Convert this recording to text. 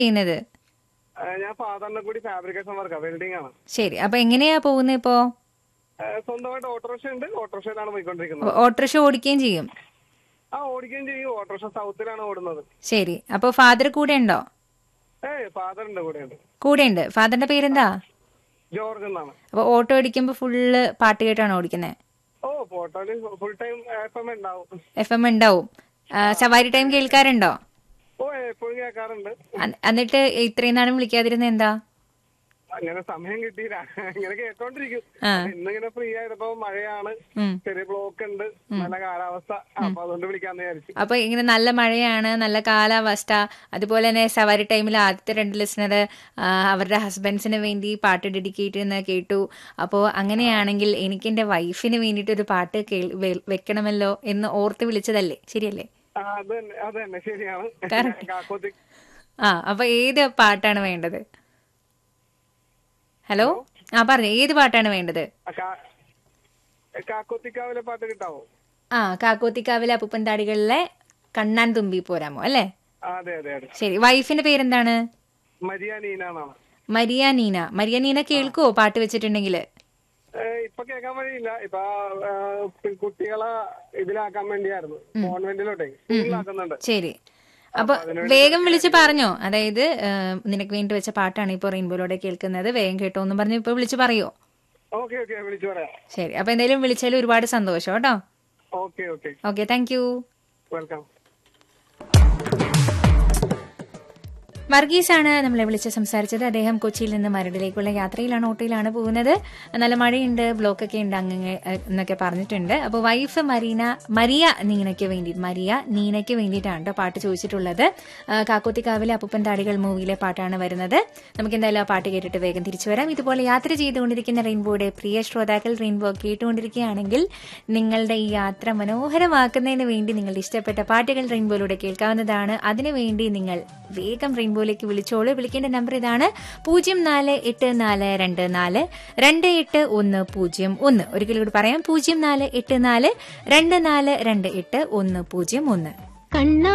ചെയ്യുന്നത് ആ, ഞാൻ ഫാദറിനെ കൂടി ഫാബ്രിക്കേഷൻ വർക്കാ വെൽഡിംഗ് ആണ് ശരി അപ്പൊ എങ്ങനെയാ പോകുന്നത് ഇപ്പോ ആ, സ്വന്തമായിട്ട് ഓട്ടോറിക്ഷ ഉണ്ട് ഓട്ടോറിക്ഷയിലാണ് പോയിക്കൊണ്ടിരിക്കുന്നത് അപ്പൊ ഓട്ടോറിക്ഷ ഓടിക്കുകയും ചെയ്യും ആ ഓടിക്കുകയും ചെയ്യും ഓട്ടോറിക്ഷ സൗത്തിലാണ് ഓടുന്നത് ശരി അപ്പൊ ഫാദർ കൂടെ ഉണ്ടോ ഏയ് ഫാദർ ഉണ്ട് കൂടെ ഉണ്ട് കൂടെ ഉണ്ട് ഫാദറിന്റെ പേരെന്താ ജോർജ് എന്നാണ് അപ്പൊ ഓട്ടോ ഓടിക്കുമ്പോ ഫുള്ള് പാട്ട് കേട്ടാണോ ഓടിക്കുന്നത് ഓ ഫോട്ടോയില് ഫുൾ ടൈം എഫ് എം ഉണ്ടാവും എഫ് എം ഉണ്ടാവും ആ, സവാരി ടൈം കേൾക്കാറുണ്ടോ ഓ എപ്പോഴും കേൾക്കാറുണ്ട് അ- എന്നിട്ട് ഇത്രയും നാളും വിളിക്കാതിരുന്ന എന്താ അങ്ങനെ സമയം കിട്ടിയില്ല ഇങ്ങനെ കേട്ടോണ്ടിരിക്കും ആ. ഇന്നിങ്ങനെ ഫ്രീ ആയപ്പോ മഴയാണ് ഉം. ചെറിയ ബ്ലോക്ക് ഉണ്ട് നല്ല കാലാവസ്ഥ അപ്പൊ അതുകൊണ്ട് വിളിക്കാന്ന് വിചാരിച്ചു അപ്പൊ ഇങ്ങനെ നല്ല മഴയാണ് നല്ല കാലാവസ്ഥ അതുപോലെ തന്നെ സവാരി ടൈമിൽ ആദ്യത്തെ രണ്ട് ലിസണർ അവരുടെ ഹസ്ബൻഡ്സിന് വേണ്ടി പാട്ട് ഡെഡിക്കേറ്റ് ചെയ്യുന്ന കേട്ടു അപ്പോൾ അങ്ങനെയാണെങ്കിൽ എനിക്ക് എൻ്റെ വൈഫിന് വേണ്ടിയിട്ട് ഒരു പാട്ട് കേൾ- വെ- വെക്കണമല്ലോ എന്ന് ഓർത്ത് വിളിച്ചതല്ലേ ശരിയല്ലേ ആ, അത് തന്നെ അത് തന്നെ ശരിയാണ് Correct. കാക്കോത്തി ആ അപ്പൊ ഏത് പാട്ടാണ് വേണ്ടത് ഹലോ ആ പറഞ്ഞു ഏത് പാട്ടാണ് വേണ്ടത് ആ, കാ- കാക്കോത്തിക്കാവിലെ പാട്ട് കിട്ടാവോ ആ കാക്കോത്തിക്കാവിലെ അപ്പൂപ്പൻ താടികളിലെ കണ്ണാൻ തുമ്പി പോരാമോ അല്ലേ ആ, അതെ അതെ അതെ ശരി വൈഫിന്റെ പേരെന്താണ് മരിയ നീന എന്നാണ് മരിയ നീന മരിയ നീന കേൾക്കുവോ പാട്ട് വെച്ചിട്ടുണ്ടെങ്കിൽ ഏ, ഇപ്പൊ കേൾക്കാൻ വഴിയില്ല ഇപ്പൊ ആ, കുട്ടികളെ ഇതിലാക്കാൻ വേണ്ടിയായിരുന്നു കോൺവെന്റിലോട്ടെ സ്കൂളിലാക്കുന്നുണ്ട് ശരി അപ്പൊ വേഗം വിളിച്ച് പറഞ്ഞോ അതായത് ആ, നിനക്ക് വേണ്ടി വെച്ച പാട്ടാണ് ഇപ്പോൾ റെയിൻബോയിലൂടെ കേൾക്കുന്നത് വേഗം കേട്ടോ എന്ന് പറഞ്ഞ് ഇപ്പൊ വിളിച്ച് പറയോ ഓക്കെ ഓക്കെ വിളിച്ചു പറയാം ശരി അപ്പൊ എന്തായാലും വിളിച്ചാലും ഒരുപാട് സന്തോഷം കേട്ടോ okay okay okay thank you welcome വർഗീസാണ് നമ്മളെ വിളിച്ച് സംസാരിച്ചത് അദ്ദേഹം കൊച്ചിയിൽ നിന്ന് മരടിലേക്കുള്ള യാത്രയിലാണ് ഓട്ടോയിലാണ് പോകുന്നത് നല്ല മഴയുണ്ട് ബ്ലോക്കൊക്കെ ഉണ്ട് അങ്ങനെ എന്നൊക്കെ പറഞ്ഞിട്ടുണ്ട് അപ്പോൾ വൈഫ് മരീന മരിയ നീനയ്ക്ക് വേണ്ടി മരിയ നീനയ്ക്ക് വേണ്ടിയിട്ടാണ് കേട്ടോ പാട്ട് ചോദിച്ചിട്ടുള്ളത് ആ, കാക്കോത്തിക്കാവിലെ അപ്പൂപ്പൻ താടികൾ മൂവിയിലെ പാട്ടാണ് വരുന്നത് നമുക്ക് എന്തായാലും ആ പാട്ട് കേട്ടിട്ട് വേഗം തിരിച്ചു വരാം ഇതുപോലെ യാത്ര ചെയ്തുകൊണ്ടിരിക്കുന്ന റെയിൻബോയുടെ പ്രിയ ശ്രോതാക്കൾ റെയിൻബോ കേട്ടുകൊണ്ടിരിക്കുകയാണെങ്കിൽ നിങ്ങളുടെ ഈ യാത്ര മനോഹരമാക്കുന്നതിന് വേണ്ടി നിങ്ങളുടെ ഇഷ്ടപ്പെട്ട പാട്ടുകൾ റെയിൻബോയിലൂടെ കേൾക്കാവുന്നതാണ് അതിനുവേണ്ടി നിങ്ങൾ വേഗം റെയിൻബോയിലേക്ക് വിളിച്ചോളൂ വിളിക്കേണ്ട നമ്പർ ഇതാണ് പൂജ്യം നാല് എട്ട് നാല് രണ്ട് നാല് രണ്ട് എട്ട് ഒന്ന് പൂജ്യം ഒന്ന് ഒരിക്കൽ കൂടി പറയാം പൂജ്യം നാല് എട്ട് നാല് രണ്ട് നാല് രണ്ട് എട്ട് ഒന്ന് പൂജ്യം ഒന്ന് കണ്ണ